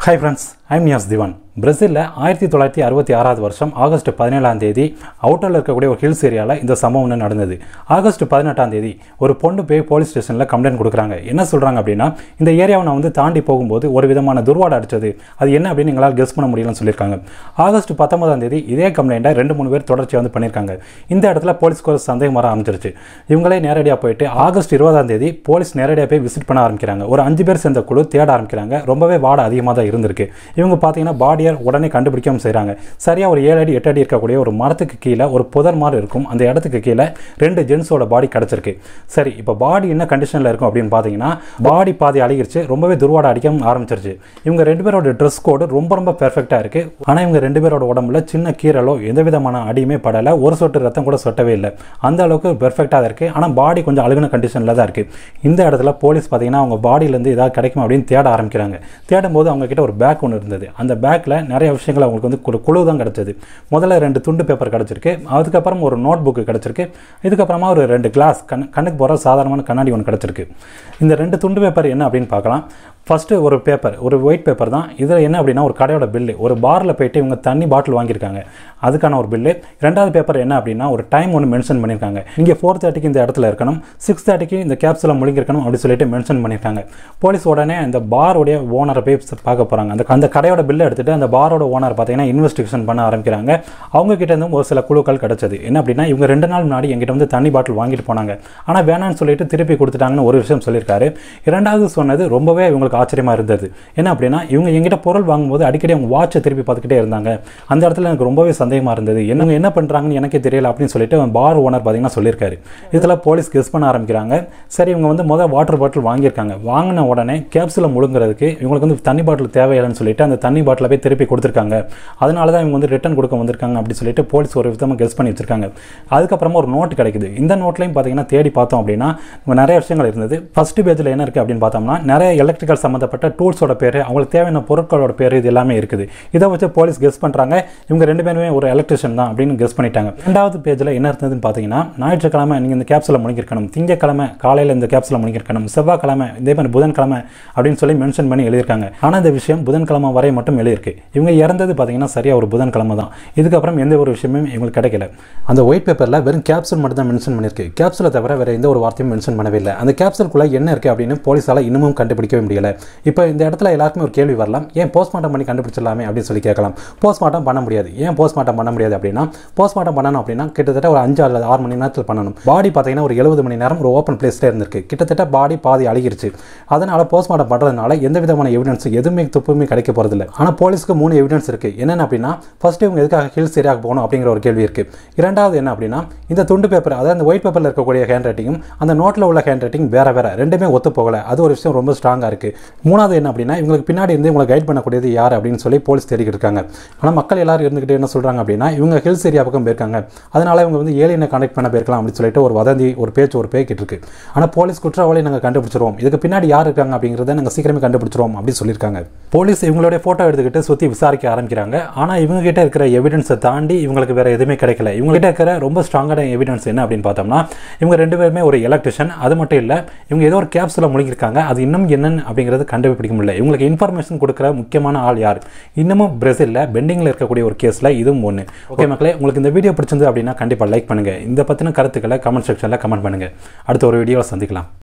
hi friends I'm Niyas Diwan பிரேசிலில் ஆயிரத்தி தொள்ளாயிரத்தி அறுபத்தி ஆறாவது வருஷம் ஆகஸ்ட் பதினேழாம் தேதி அவுட்டரில் இருக்கக்கூடிய ஒரு ஹில்ஸ் ஏரியாவில் இந்த சம்பவம் ஒன்று நடந்தது ஆகஸ்ட் பதினெட்டாம் தேதி ஒரு பொண்ணு போய் போலீஸ் ஸ்டேஷனில் கம்ப்ளைண்ட் கொடுக்குறாங்க என்ன சொல்கிறாங்க அப்படின்னா இந்த ஏரியாவை நான் வந்து தாண்டி போகும்போது ஒரு விதமான துர்வாடை அடிச்சது அது என்ன அப்படின்னு எங்களால் கெஸ் பண்ண முடியலன்னு சொல்லியிருக்காங்க ஆகஸ்ட் பத்தொன்பதாம் தேதி இதே கம்ப்ளைண்ட்டை ரெண்டு மூணு பேர் தொடர்ச்சியாக வந்து பண்ணியிருக்காங்க இந்த இடத்துல போலீஸ்க்கு ஒரு சந்தேகம் வர ஆரம்பிச்சிருச்சு இவங்களே நேரடியாக போயிட்டு ஆகஸ்ட் இருபதாம் தேதி போலீஸ் நேரடியாக போய் விசிட் பண்ண ஆரம்பிக்கிறாங்க ஒரு அஞ்சு பேர் சேர்ந்த குழு தேட ஆரம்பிக்கிறாங்க ரொம்பவே வாடை அதிகமாக தான் இருந்திருக்கு இவங்க பார்த்தீங்கன்னா பாடியை உடனே கண்டுபிடிக்கவும் செய்கிறாங்க சரியாக ஒரு ஏழு அடி எட்டு அடி இருக்கக்கூடிய ஒரு மரத்துக்கு கீழே ஒரு புதர் மாதிரி இருக்கும் அந்த இடத்துக்கு கீழே ரெண்டு ஜென்ஸோட பாடி கிடச்சிருக்கு சரி இப்போ பாடி என்ன கண்டிஷனில் இருக்கும் அப்படின்னு பார்த்தீங்கன்னா பாடி பாதி அழுகிருச்சு ரொம்பவே துர்வாடை அடிக்க ஆரம்பிச்சிருச்சு இவங்க ரெண்டு பேரோட ட்ரெஸ் கோடு ரொம்ப ரொம்ப பெர்ஃபெக்டாக இருக்குது ஆனால் இவங்க ரெண்டு பேரோட உடம்புல சின்ன கீரலோ எந்த விதமான அடியுமே படலை ஒரு சொட்டு ரத்தம் கூட சொட்டவே இல்லை அந்த அளவுக்கு பெர்ஃபெக்டாக இருக்குது ஆனால் பாடி கொஞ்சம் அழுகின கண்டிஷனில் தான் இருக்குது இந்த இடத்துல போலீஸ் பார்த்தீங்கன்னா அவங்க பாடியிலேருந்து ஏதாவது கிடைக்கும் அப்படின்னு தேட ஆரம்பிக்கிறாங்க தேடும் போது அவங்க கிட்ட ஒரு பேக் ஒன்று இருந்தது அந்த பேக்கில் நிறைய விஷயங்கள் அவங்களுக்கு வந்து ஒரு குழு தான் கிடச்சிது முதல்ல ரெண்டு துண்டு பேப்பர் கிடச்சிருக்கு அதுக்கப்புறம் ஒரு நோட் புக்கு கிடச்சிருக்கு இதுக்கப்புறமா ஒரு ரெண்டு கிளாஸ் கண் கண்ணுக்கு போகிற சாதாரணமான கண்ணாடி ஒன்று கிடச்சிருக்கு இந்த ரெண்டு துண்டு பேப்பர் என்ன அப்படின்னு பார்க்கலாம் ஃபஸ்ட்டு ஒரு பேப்பர் ஒரு ஒயிட் பேப்பர் தான் இதில் என்ன அப்படின்னா ஒரு கடையோட பில்லு ஒரு பாரில் போயிட்டு இவங்க தண்ணி பாட்டில் வாங்கியிருக்காங்க அதுக்கான ஒரு பில்லு ரெண்டாவது பேப்பர் என்ன அப்படின்னா ஒரு டைம் ஒன்று மென்ஷன் பண்ணியிருக்காங்க இங்கே ஃபோர் தேர்ட்டிக்கு இந்த இடத்துல இருக்கணும் சிக்ஸ் தேர்ட்டிக்கு இந்த கேப்ஸில் முழுங்கிருக்கணும் அப்படின்னு சொல்லிட்டு மென்ஷன் பண்ணியிருக்காங்க போலீஸ் உடனே அந்த பாரோடைய ஓனரை போய் பார்க்க போகிறாங்க அந்த அந்த கடையோட பில்லை எடுத்துகிட்டு அந்த பாரோட ஓனர் பார்த்தீங்கன்னா இன்வெஸ்டிகேஷன் பண்ண ஆரம்பிக்கிறாங்க அவங்க கிட்ட இருந்து ஒரு சில குழுக்கள் கிடச்சது என்ன அப்படின்னா இவங்க ரெண்டு நாள் முன்னாடி எங்கிட்ட வந்து தண்ணி பாட்டில் வாங்கிட்டு போனாங்க ஆனால் வேணான்னு சொல்லிட்டு திருப்பி கொடுத்துட்டாங்கன்னு ஒரு விஷயம் சொல்லியிருக்காரு இரண்டாவது சொன்னது ரொம்பவே இவங்களுக்கு ஆச்சரியமாக இருந்தது என்ன அப்படின்னா இவங்க எங்கிட்ட பொருள் வாங்கும்போது அடிக்கடி அவங்க வாட்சை திருப்பி பார்த்துக்கிட்டே இருந்தாங்க அந்த இடத்துல எனக்கு ரொம்பவே சந்தேகமாக இருந்தது என்னங்க என்ன பண்ணுறாங்கன்னு எனக்கே தெரியல அப்படின்னு சொல்லிட்டு பார் ஓனர் பார்த்தீங்கன்னா சொல்லியிருக்காரு இதில் போலீஸ் கெஸ் பண்ண ஆரம்பிக்கிறாங்க சரி இவங்க வந்து முதல் வாட்டர் பாட்டில் வாங்கியிருக்காங்க வாங்கின உடனே கேப்ஸில் முழுங்குறதுக்கு இவங்களுக்கு வந்து தண்ணி பாட்டில் தேவையில்லைன்னு சொல்லிட்டு அந்த தண்ணி பாட்டிலை போய் திருப்பி கொடுத்துருக்காங்க அதனால தான் இவங்க வந்து ரிட்டன் கொடுக்க வந்திருக்காங்க அப்படி சொல்லிட்டு போலீஸ் ஒரு விதமாக கெஸ் பண்ணி வச்சிருக்காங்க அதுக்கப்புறமா ஒரு நோட் கிடைக்குது இந்த நோட்லையும் பார்த்தீங்கன்னா தேடி பார்த்தோம் அப்படின்னா இங்க நிறைய விஷயங்கள் இருந்தது ஃபர்ஸ்ட் பேஜில் என்ன இருக்குது அப்படின்னு பார்த்தோம்னா நிறைய எலக்ட்ரிக்கல் சம்மந்தப்பட்ட டூல்ஸோட பேர் அவங்களுக்கு தேவையான பொருட்களோட பேர் இது எல்லாமே இருக்குது இதை வச்சு போலீஸ் கெஸ் பண்ணுறாங்க இவங்க ரெண்டு பேருமே ஒரு எலக்ட்ரிஷியன் தான் அப்படின்னு கெஸ் பண்ணிட்டாங்க ரெண்டாவது பேஜில் என்ன இருந்ததுன்னு பார்த்தீங்கன்னா ஞாயிற்றுக்கிழமை நீங்கள் இந்த கேப்ஸில் முடிஞ்சிருக்கணும் திங்கக்கிழமை காலையில் இந்த கேப்ஸில் முடிஞ்சிருக்கணும் செவ்வாய்க்கிழமை இதே மாதிரி புதன்கிழமை அப்படின்னு சொல்லி மென்ஷன் பண்ணி எழுதியிருக்காங்க ஆனால் இந்த விஷயம் புதன்கிழமை வரை மட்டும் எழுதியிருக்கு இவங்க இறந்தது பார்த்தீங்கன்னா சரியாக ஒரு புதன்கிழமை தான் இதுக்கப்புறம் எந்த ஒரு விஷயமும் இவங்களுக்கு கிடைக்கல அந்த ஒயிட் பேப்பரில் வெறும் கேப்சூல் மட்டும் தான் மென்ஷன் பண்ணியிருக்கு கேப்சூலை தவிர வேறு எந்த ஒரு வார்த்தையும் மென்ஷன் பண்ணவே இல்லை அந்த கேப்சூலுக்குள்ளே என்ன இருக்குது அப்படின்னு போலீஸால் இன்னமும் கண்டுபிடிக்கவே முடியல இப்போ இந்த இடத்துல எல்லாருக்குமே ஒரு கேள்வி வரலாம் ஏன் போஸ்ட்மார்ட்டம் பண்ணி கண்டுபிடிச்சிடலாமே அப்படின்னு சொல்லி கேட்கலாம் போஸ்ட்மார்ட்டம் பண்ண முடியாது ஏன் போஸ்ட்மார்ட்டம் பண்ண முடியாது அப்படின்னா போஸ்ட்மார்ட்டம் பண்ணணும் அப்படின்னா கிட்டத்தட்ட ஒரு அஞ்சு அல்லது ஆறு மணி நேரத்தில் பண்ணணும் பாடி பார்த்தீங்கன்னா ஒரு எழுபது மணி நேரம் ஒரு ஓப்பன் பிளேஸ்ல இருந்திருக்கு கிட்டத்தட்ட பாடி பாதி அழுகிருச்சு அதனால போஸ்ட்மார்ட்டம் பண்ணுறதுனால எந்த விதமான எவிடன்ஸ் எதுவுமே துப்புமே கிடைக்க போகிறதில்ல ஆனால் போலீஸ்க்கு மூணு எவிடன்ஸ் இருக்குது என்னென்ன அப்படின்னா ஃபர்ஸ்ட் இவங்க எதுக்காக ஹில்ஸ் ஏரியாவுக்கு போகணும் அப்படிங்கிற ஒரு கேள்வி இருக்குது இரண்டாவது என்ன அப்படின்னா இந்த துண்டு பேப்பர் அதாவது அந்த ஒயிட் பேப்பரில் இருக்கக்கூடிய ஹேண்ட் ரைட்டிங்கும் அந்த நோட்டில் உள்ள ஹேண்ட் ரைட்டிங் வேற வேற ரெண்டுமே ஒத்து போகல அது ஒரு விஷயம் ரொம்ப ஸ்ட்ராங்காக இருக்குது மூணாவது என்ன அப்படின்னா இவங்களுக்கு பின்னாடி இருந்து இவங்களை கைட் பண்ணக்கூடியது யார் அப்படின்னு சொல்லி போலீஸ் தேடிக்கிட்டு இருக்காங்க ஆனால் மக்கள் எல்லாரும் இருந்துக்கிட்டு என்ன சொல்கிறாங்க அப்படின்னா இவங்க ஹில்ஸ் ஏரியா பக்கம் போயிருக்காங்க அதனால இவங்க வந்து ஏலியனை கனெக்ட் பண்ண போயிருக்கலாம் அப்படின்னு சொல்லிட்டு ஒரு வதந்தி ஒரு பேச்சு ஒரு பேக்கிட்டு இருக்கு ஆனால் போலீஸ் குற்றவாளி நாங்கள் கண்டுபிடிச்சிருவோம் இதுக்கு பின்னாடி யார் இருக்காங்க அப்படிங்கிறத நாங்கள் சீக்கிரமே கண்டுபிடிச்சிருவோம் அப்படின்னு சொல்லியிருக்காங்க போலீஸ் இவங்களுடைய ஃபோட்டோ எடுத்துக்கிட்டு சுற்றி விசாரிக்க ஆரம்பிக்கிறாங்க ஆனால் இவங்க கிட்ட இருக்கிற எவிடன்ஸை தாண்டி இவங்களுக்கு வேற எதுவுமே கிடைக்கல இவங்க கிட்ட இருக்கிற ரொம்ப ஸ்ட்ராங்கான எவிடன்ஸ் என்ன அப்படின்னு பார்த்தோம்னா இவங்க ரெண்டு பேருமே ஒரு எலக்ட்ரிஷியன் அது மட்டும் இல்லை இவங்க ஏதோ ஒரு கேப்ஸில் முழுங்கிருக்காங்க அது இன்னும் என்னன்னு அப்படிங்கிறது கண்டுபிடிக்க முடியல இவங்களுக்கு இன்ஃபர்மேஷன் கொடுக்குற முக்கியமான ஆள் யார் இன்னமும் பிரேசிலில் பெண்டிங்கில் இருக்கக்கூடிய ஒரு கேஸில் இதுவும் ஒன்று ஓகே மக்களே உங்களுக்கு இந்த வீடியோ பிடிச்சிருந்து அப்படின்னா கண்டிப்பாக லைக் பண்ணுங்கள் இந்த பற்றின கருத்துக்களை கமெண்ட் செக்ஷனில் கமெண்ட் பண்ணுங்கள் அடுத்த ஒரு வீடியோவில் சந்திக்கலாம்